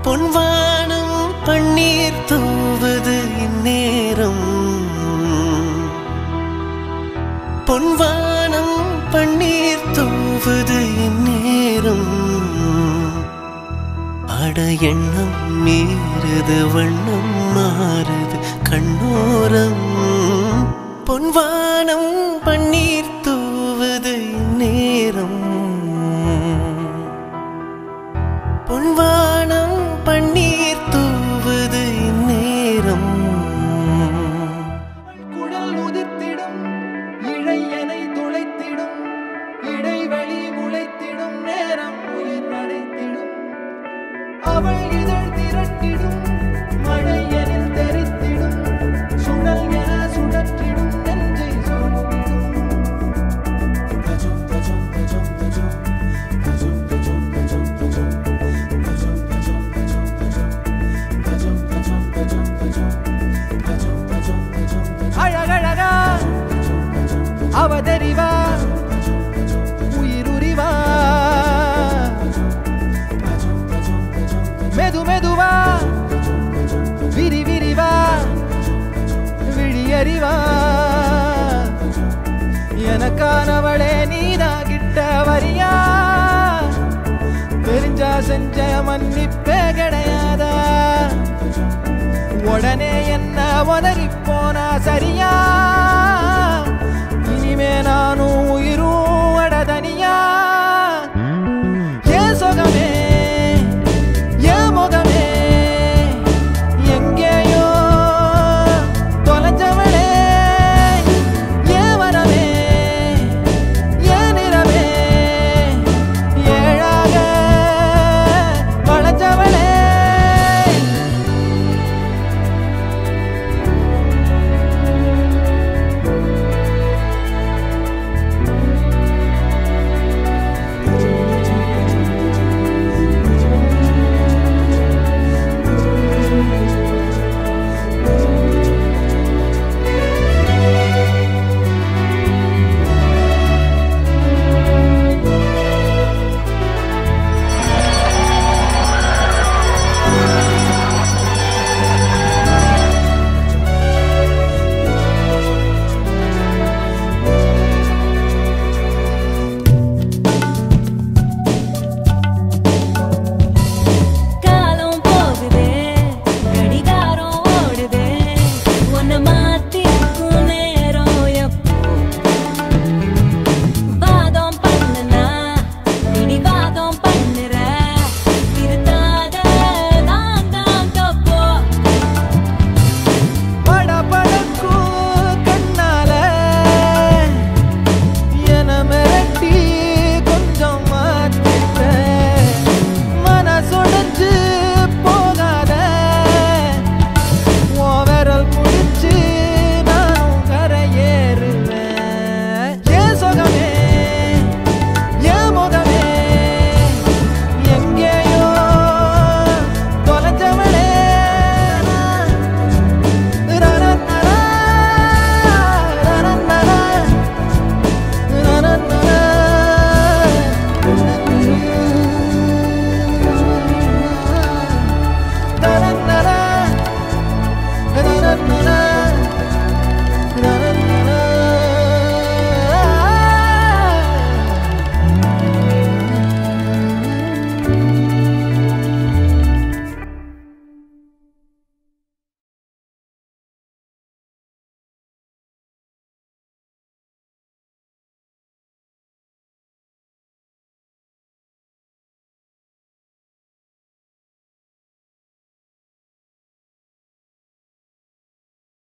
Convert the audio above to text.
பொன்வானம் பன்னீர் தூவது இந்நேரம் பொன்வானம் பன்னீர் தூவது இந்நேரம் அட எண்ணம் மீறுது வண்ணம் மாறுது கண்ணோரம் பொன்வானம் பன்னீர் தூவது இந்நேரம் பொன்வானம் பன்னீர் தூவது இந்நேரம் குழல் உதிர்த்திடும் இழையனை துளைத்திடும் இடைவெளி முளைத்திடும் நேரம் உயிர் அடைத்திடும் அவள் இதழ் திரட்டிடும் மழையனில் தெரித்திடும் சுழல் என சுழற்றிடும் நெஞ்சை சுருட்டிடும் தஜும் தஜும் தஜும் தஜும் தஜும் தஜும் தஜும் தஜும் தஜும் தஜும் தஜும் தஜும் தஜும் தஜும் தஜும் தஜும் தஜும் தஜும் அழகழகா அவதறிவா உயிருரிவா மெது மெதுவா விரி விரிவா விழியறிவா எனக்கானவளே நீதான் கிட்ட வரியா தெரிஞ்சா செஞ்ச மன்னிப்பே கிடையாதா உடனே என்ன உதறி போனா சரி